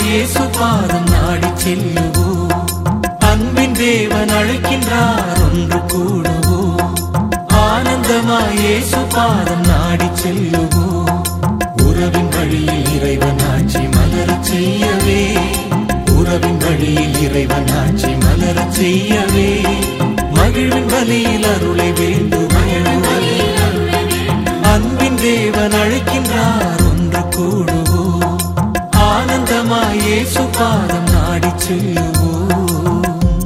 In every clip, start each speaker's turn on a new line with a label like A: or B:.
A: இயேசு பாதம் நாடி செல்லுவோம் அன்பின் தேவன் அழைக்கின்றார் ஒன்று கூடுவோம் ஆனந்தமாய் இயேசு பாதம் நாடி செல்லுவோம் உறவின் வழியில் இறைவன் ஆட்சி மலரச் செய்யவே உறவின் வழியில் இறைவன் ஆட்சி மலரச் செய்யவே மகிழ்வின் வழியில் அருளை வேண்டும் அன்பின் தேவன் அழைக்கின்றார் ஒன்று கூடுவோம் ஆனந்தமாய் இயேசு பாதம் நாடி செல்லுவோம்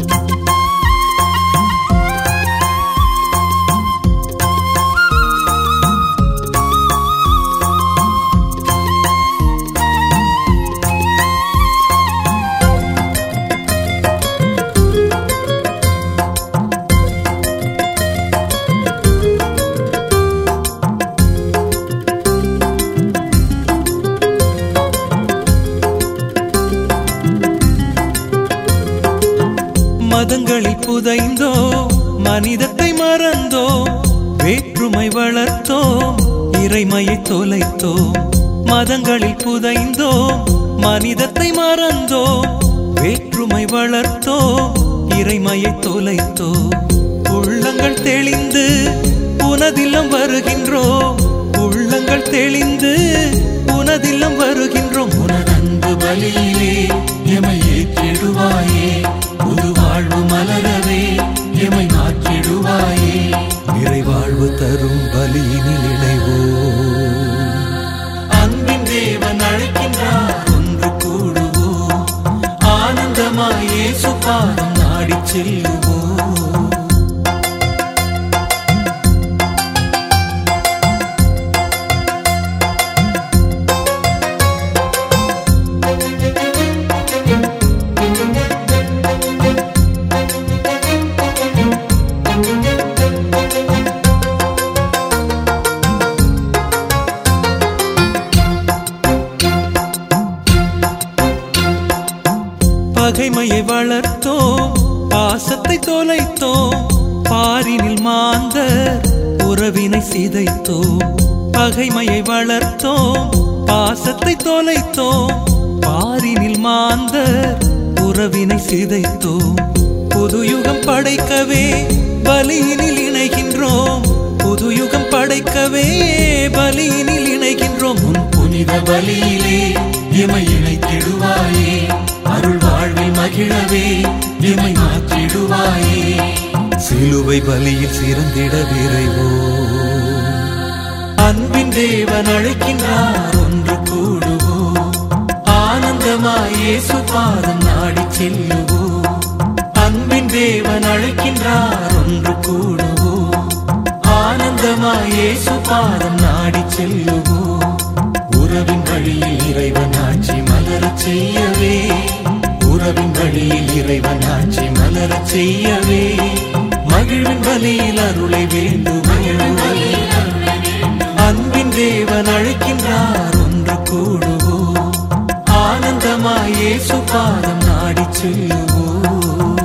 A: மதங்களில் புதைந்தோ மனிதத்தை மறந்தோ வேற்றுமை வளர்த்தோ இறைமையை தொலைத்தோ மதங்களில் புதைந்தோ மனிதத்தை மறந்தோ வேற்றுமை வளர்த்தோ இறைமையை தொலைத்தோ உள்ளங்கள் தெளிந்து உனதில்லம் வருகின்றோம் உள்ளங்கள் தெளிந்து உனதில்லம் வருகின்றோம் உனதன்பு பலியிலே எமை ஏற்றிடுவாயே புது வாழ்வு மலரவே எமை மாற்றிடுவாயே நிறைவாழ்வு தரும் பலியினில் இணைவோ அன்பின் தேவன் அழைக்கின்றார் ஒன்று கூடுவோம் ஆனந்தமாய் இயேசு பாதம் நாடி செல்லுவோம் பகைமையை வளர்த்தோம் பாசத்தை தொலைத்தோம் பாரினில் மாந்த உறவினை சிதைத்தோம் பகைமையை வளர்த்தோம் பாசத்தை தொலைத்தோம் பாரினில் மாந்த உறவினை சிதைத்தோம் புது யுகம் படைக்கவே பலியினில் இணைகின்றோம் புது யுகம் படைக்கவே பலியினில் இணைகின்றோம் உன் புனித பலியிலே எமை இணைத்திடுவாயே அருள் வாழ்வில் மகிழவே எமை மாற்றிடுவாயே சிலுவை பலியில் சிறந்திட விரைவோ அன்பின் தேவன் அழைக்கின்றார் ஒன்று கூடுவோம் ஆனந்தமாய் இயேசு பாதம் நாடி செல்லுவோம் அன்பின் தேவன் அழைக்கின்றார் ஒன்று கூடுவோம் ஆனந்தமாய் இயேசு பாதம் நாடி செல்லுவோம் உறவின் வழியில் இறைவன் ஆட்சி மலரச் செய்யவே உறவின் வழியில் இறைவன் ஆட்சி மலரச் செய்யவே மகிழ்வின் வழியில் அருளை வேண்டும் அன்பின் தேவன் அழைக்கின்றார் ஒன்று கூடுவோம் ஆனந்தமாய் இயேசு பாதம் நாடி செல்லுவோம்